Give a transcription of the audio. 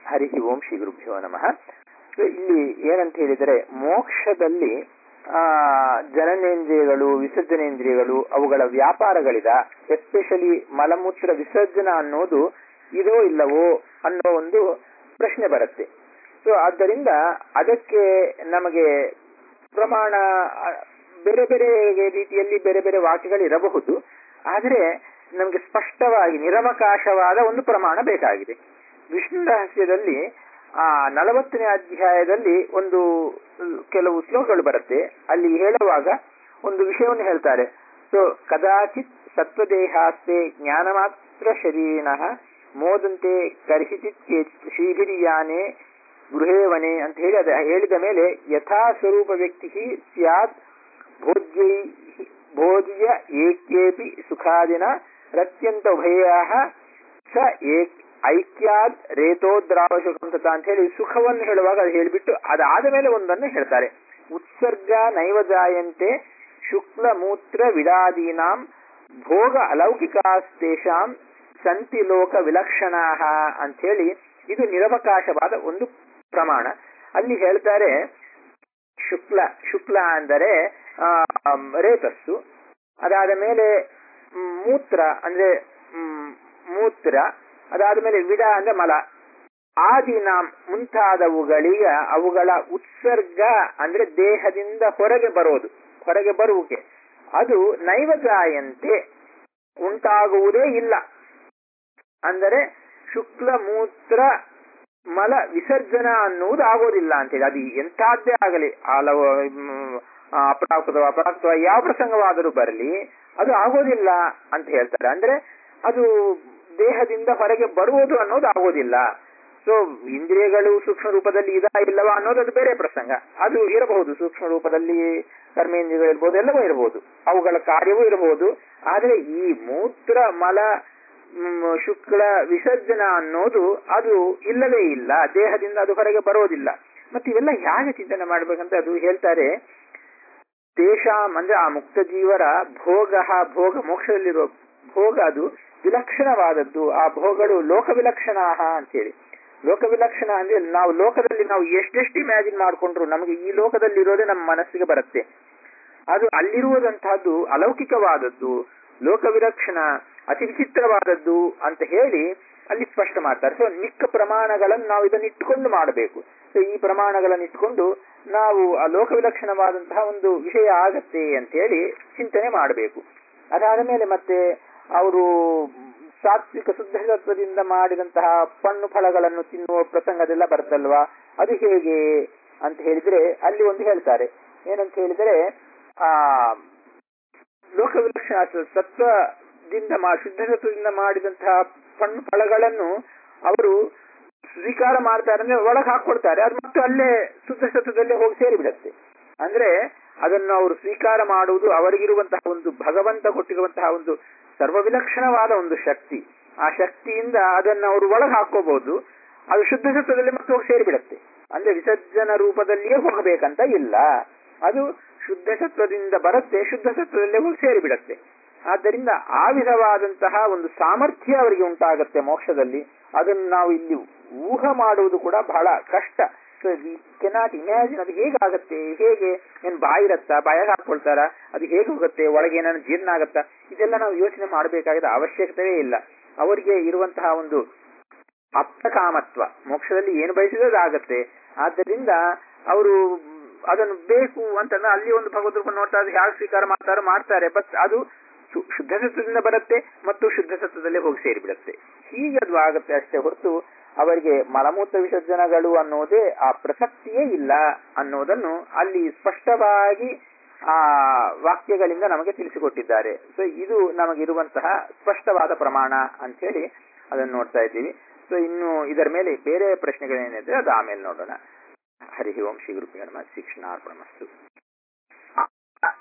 ಹರಿ ಓಂ ಶ್ರೀ ಗುರುಭ್ಯೋ ನಮಃ So, ಇಲ್ಲಿ ಏನಂತ ಹೇಳಿದರೆ ಮೋಕ್ಷದಲ್ಲಿ ಆ ಜನನೇಂದ್ರಿಯಗಳು ವಿಸರ್ಜನೇಂದ್ರಿಯಗಳು ಅವುಗಳ ವ್ಯಾಪಾರಗಳಿದ ಎಸ್ಪೆಷಲಿ ಮಲಮೂತ್ರ ವಿಸರ್ಜನ ಅನ್ನೋದು ಇದೋ ಇಲ್ಲವೋ ಅನ್ನೋ ಒಂದು ಪ್ರಶ್ನೆ ಬರುತ್ತೆ ಸೊ ಆದ್ದರಿಂದ ಅದಕ್ಕೆ ನಮಗೆ ಪ್ರಮಾಣ ಆ, ಬೇರೆ ಬೇರೆ ರೀತಿಯಲ್ಲಿ ಬೇರೆ ಬೇರೆ ವಾಕ್ಯಗಳಿರಬಹುದು ಆದರೆ ನಮಗೆ ಸ್ಪಷ್ಟವಾಗಿ ನಿರವಕಾಶವಾದ ಒಂದು ಪ್ರಮಾಣ ಬೇಕಾಗಿದೆ ವಿಷ್ಣು ರಹಸ್ಯದಲ್ಲಿ ಆ ನಲವತ್ತನೇ ಅಧ್ಯಾಯದಲ್ಲಿ ಒಂದು ಅಹ್, ಕೆಲವು ಶ್ಲೋಕಗಳು ಬರುತ್ತೆ ಅಲ್ಲಿ ಹೇಳುವಾಗ ಒಂದು ವಿಷಯವನ್ನು ಹೇಳ್ತಾರೆ ಸೊ ಕದಾಚಿತ್ ಸತ್ವದೇಹಾಸ್ತೆ ಜ್ಞಾನ ಮಾತ್ರ ಶರೀರಿಣಃ ಮೋದಂತೆ ಕರ್ಹಿಚಿತ್ ಕೇಚಿತ್ ಶ್ರೀಭಿರಿಯಾನೆ ಗೃಹೇವನೆ ಅಂತ ಹೇಳಿ ಅದ ಹೇಳಿದ ಮೇಲೆ ಯಥಾ ಸ್ವರೂಪ ವ್ಯಕ್ತಿ ಸ್ಯಾತ್ ಭೋಜ್ಯೈ ಭೋಜ್ಯ ಏಕೇಪಿ ಸುಖಾದಿನ ರತ್ಯಂತ ಉಭಯ ಸ ಏಕ್ ಐಕ್ಯಾದ್ ರೇತೋದ್ರಾವಶುಕಂತತ ಅಂತ ಹೇಳಿ ಸುಖವನ್ನು ಹೇಳುವಾಗ ಅದು ಹೇಳಿಬಿಟ್ಟು ಅದಾದ ಮೇಲೆ ಒಂದನ್ನು ಹೇಳ್ತಾರೆ ಉತ್ಸರ್ಗ ನೈವ ಜಾಯಂತೆ ಶುಕ್ಲ ಮೂತ್ರ ವಿಡಾದೀನಾಂ ಭೋಗ ಅಲೌಕಿಕಾಸ್ತೇಷಾಂ ಸಂತಿ ಲೋಕ ವಿಲಕ್ಷಣಾ ಅಂತ ಹೇಳಿ ಇದು ನಿರವಕಾಶವಾದ ಒಂದು ಪ್ರಮಾಣ ಅಲ್ಲಿ ಹೇಳ್ತಾರೆ ಶುಕ್ಲ ಶುಕ್ಲ ಅಂದರೆ ಆ, ರೇತಸ್ಸು ಅದಾದ ಮೇಲೆ ಮ್, ಮೂತ್ರ ಅಂದ್ರೆ ಮ್, ಮೂತ್ರ ಅದಾದ ಮೇಲೆ ವಿಡ ಅಂದ್ರೆ ಮಲ ಆದಿನ ಮುಂತಾದವುಗಳಿಗೆ ಅವುಗಳ ಉತ್ಸರ್ಗ ಅಂದ್ರೆ ದೇಹದಿಂದ ಹೊರಗೆ ಬರೋದು ಹೊರಗೆ ಬರುವಿಕೆ ಅದು ನೈವಜಾಯಂತೆ ಉಂಟಾಗುವುದೇ ಇಲ್ಲ ಅಂದರೆ ಶುಕ್ಲ ಮೂತ್ರ ಮಲ ವಿಸರ್ಜನ ಅನ್ನುವುದು ಆಗೋದಿಲ್ಲ ಅಂತೇಳಿ ಅದು ಎಂಥದ್ದೇ ಆಗಲಿ ಹಲವು ಮ್, ಆ, ಅಪ್ರಾಕೃತ ಅಪ್ರಾಕೃತ ಯಾವ ಪ್ರಸಂಗವಾದರೂ ಬರಲಿ ಅದು ಆಗೋದಿಲ್ಲ ಅಂತ ಹೇಳ್ತಾರೆ ಅಂದ್ರೆ ಅದು ದೇಹದಿಂದ ಹೊರಗೆ ಬರುವುದು ಅನ್ನೋದು ಆಗೋದಿಲ್ಲ ಸೊ ಇಂದ್ರಿಯಗಳು ಸೂಕ್ಷ್ಮ ರೂಪದಲ್ಲಿ ಇದಾ ಇಲ್ಲವಾ ಅನ್ನೋದು ಅದು ಬೇರೆ ಪ್ರಸಂಗ ಅದು ಇರಬಹುದು ಸೂಕ್ಷ್ಮ ರೂಪದಲ್ಲಿ ಕರ್ಮೇಂದ್ರಿಯಗಳು ಇರಬಹುದು ಎಲ್ಲವೂ ಇರಬಹುದು ಅವುಗಳ ಕಾರ್ಯವೂ ಇರಬಹುದು ಆದರೆ ಈ ಮೂತ್ರ ಮಲ ಮ್, ಶುಕ್ಲ ವಿಸರ್ಜನ ಅನ್ನೋದು ಅದು ಇಲ್ಲವೇ ಇಲ್ಲ ದೇಹದಿಂದ ಅದು ಹೊರಗೆ ಬರೋದಿಲ್ಲ ಮತ್ತೆ ಇವೆಲ್ಲ ಹೇಗೆ ಚಿಂತನೆ ಮಾಡ್ಬೇಕಂತ ಅದು ಹೇಳ್ತಾರೆ ತೇಷಾಂ ಅಂದ್ರೆ ಆ ಮುಕ್ತ ಜೀವರ ಭೋಗ ಭೋಗ ಮೋಕ್ಷದಲ್ಲಿರುವ ಭೋಗ ಅದು ವಿಲಕ್ಷಣವಾದದ್ದು ಆ ಭೋಗಗಳು ಲೋಕ ವಿಲಕ್ಷಣ ಅಂತೇಳಿ ಲೋಕ ವಿಲಕ್ಷಣ ಅಂದ್ರೆ ನಾವು ಲೋಕದಲ್ಲಿ ನಾವು ಎಷ್ಟೆಷ್ಟು ಇಮ್ಯಾಜಿನ್ ಮಾಡಿಕೊಂಡ್ರು ನಮಗೆ ಈ ಲೋಕದಲ್ಲಿ ಇರೋದೇ ನಮ್ಮ ಮನಸ್ಸಿಗೆ ಬರುತ್ತೆ ಅದು ಅಲ್ಲಿರುವುದಂತಹದ್ದು ಅಲೌಕಿಕವಾದದ್ದು ಲೋಕ ವಿಲಕ್ಷಣ ಅತಿ ವಿಚಿತ್ರವಾದದ್ದು ಅಂತ ಹೇಳಿ ಅಲ್ಲಿ ಸ್ಪಷ್ಟ ಮಾಡ್ತಾರೆ ಸೊ ಮಿಕ್ಕ ಪ್ರಮಾಣಗಳನ್ನು ನಾವು ಇದನ್ನ ಇಟ್ಟುಕೊಂಡು ಮಾಡಬೇಕು ಸೊ ಈ ಪ್ರಮಾಣಗಳನ್ನು ಇಟ್ಕೊಂಡು ನಾವು ಆ ಲೋಕ ವಿಲಕ್ಷಣವಾದಂತಹ ಒಂದು ವಿಷಯ ಆಗತ್ತೆ ಅಂತ ಹೇಳಿ ಚಿಂತನೆ ಮಾಡಬೇಕು ಅದಾದ ಮೇಲೆ ಮತ್ತೆ ಅವರು ಸಾತ್ವಿಕ ಶುದ್ಧತ್ವದಿಂದ ಮಾಡಿದಂತಹ ಪಣ್ಣು ಫಲಗಳನ್ನು ತಿನ್ನುವ ಪ್ರಸಂಗದೆಲ್ಲ ಬರ್ತಲ್ವಾ ಅದು ಹೇಗೆ ಅಂತ ಹೇಳಿದ್ರೆ ಅಲ್ಲಿ ಒಂದು ಹೇಳ್ತಾರೆ ಏನಂತ ಹೇಳಿದ್ರೆ ಆ ಲೋಕ ವಿಲಕ್ಷಣ ಸತ್ವದಿಂದ ಮಾ ಶುದ್ಧತ್ವದಿಂದ ಮಾಡಿದಂತಹ ಪಣ್ಣು ಫಲಗಳನ್ನು ಅವರು ಸ್ವೀಕಾರ ಮಾಡ್ತಾರೆ ಅಂದ್ರೆ ಒಳಗೆ ಹಾಕೊಡ್ತಾರೆ ಅದು ಮತ್ತೆ ಅಲ್ಲೇ ಶುದ್ಧ ಸತ್ವದಲ್ಲೇ ಹೋಗಿ ಸೇರಿಬಿಡತ್ತೆ ಅಂದ್ರೆ ಅದನ್ನು ಅವರು ಸ್ವೀಕಾರ ಮಾಡುವುದು ಅವರಿಗಿರುವಂತಹ ಒಂದು ಭಗವಂತ ಕೊಟ್ಟಿರುವಂತಹ ಒಂದು ಸರ್ವವಿಲಕ್ಷಣವಾದ ಒಂದು ಶಕ್ತಿ ಆ ಶಕ್ತಿಯಿಂದ ಅದನ್ನು ಅವರು ಒಳಗೆ ಹಾಕೋಬಹುದು ಅದು ಶುದ್ಧ ಸತ್ವದಲ್ಲಿ ಮತ್ತೆ ಹೋಗಿ ಸೇರಿಬಿಡತ್ತೆ ಅಂದ್ರೆ ವಿಸರ್ಜನ ರೂಪದಲ್ಲಿಯೇ ಹೋಗಬೇಕಂತ ಇಲ್ಲ ಅದು ಶುದ್ಧ ಸತ್ವದಿಂದ ಬರುತ್ತೆ ಶುದ್ಧ ಸತ್ವದಲ್ಲೇ ಹೋಗಿ ಸೇರಿಬಿಡತ್ತೆ ಆದ್ದರಿಂದ ಆ ವಿಧವಾದಂತಹ ಒಂದು ಸಾಮರ್ಥ್ಯ ಅವರಿಗೆ ಉಂಟಾಗತ್ತೆ ಮೋಕ್ಷದಲ್ಲಿ ಅದನ್ನು ನಾವು ಇಲ್ಲಿ ಊಹ ಮಾಡುವುದು ಕೂಡ ಬಹಳ ಕಷ್ಟ ಸೊ ವಿ ಕೆನಾಟ್ ಇಮ್ಯಾಜಿನ್ ಅದು ಹೇಗಾಗತ್ತೆ ಹೇಗೆ ಏನ್ ಬಾಯಿರತ್ತಾ ಬಾಯಾಗ ಹಾಕೊಳ್ತಾರ ಅದು ಹೇಗೆ ಹೋಗುತ್ತೆ ಒಳಗೆ ಏನಾದ್ರು ಜೀರ್ಣ ಆಗತ್ತಾ ಇದೆಲ್ಲ ನಾವು ಯೋಚನೆ ಮಾಡಬೇಕಾದ ಅವಶ್ಯಕತೆಯೇ ಇಲ್ಲ ಅವರಿಗೆ ಇರುವಂತಹ ಒಂದು ಅಪ್ತಕಾಮತ್ವ ಮೋಕ್ಷದಲ್ಲಿ ಏನು ಬಯಸಿದ್ರೆ ಅದು ಆಗತ್ತೆ ಆದ್ದರಿಂದ ಅವರು ಅದನ್ನು ಬೇಕು ಅಂತ ಅಲ್ಲಿ ಒಂದು ಭಗವದ್ ರೂಪ ನೋಡ್ತಾ ಅದು ಹೇಗೆ ಸ್ವೀಕಾರ ಮಾಡ್ತಾರೋ ಮಾಡ್ತಾರೆ ಬಟ್ ಅದು ಶು- ಶುದ್ಧ ಸತ್ವದಿಂದ ಬರುತ್ತೆ ಮತ್ತು ಶುದ್ಧ ಸತ್ವದಲ್ಲೇ ಹೋಗಿ ಸೇರಿಬಿಡುತ್ತೆ ಹೀಗೆ ಅದು ಆಗುತ್ತೆ ಅಷ್ಟೇ ಹೊರತು ಅವರಿಗೆ ಮಲಮೂತ್ರ ವಿಸರ್ಜನಗಳು ಅನ್ನೋದೇ ಆ ಪ್ರಸಕ್ತಿಯೇ ಇಲ್ಲ ಅನ್ನೋದನ್ನು ಅಲ್ಲಿ ಸ್ಪಷ್ಟವಾಗಿ ಆ ವಾಕ್ಯಗಳಿಂದ ನಮಗೆ ತಿಳಿಸಿಕೊಟ್ಟಿದ್ದಾರೆ ಸೊ ಇದು ನಮಗಿರುವಂತಹ ಸ್ಪಷ್ಟವಾದ ಪ್ರಮಾಣ ಅಂತ ಹೇಳಿ ಅದನ್ನು ನೋಡ್ತಾ ಇದ್ದೀವಿ ಸೊ ಇನ್ನು ಇದರ ಮೇಲೆ ಬೇರೆ ಪ್ರಶ್ನೆಗಳೇನಿದೆ ಅದು ಆಮೇಲೆ ನೋಡೋಣ ಹರಿ ಓಂ ಶ್ರೀ ಗುರುಪಿ ನಮಃ ಶಿಕ್ಷಣ ಅರ್ಪಣಮಸ್ತು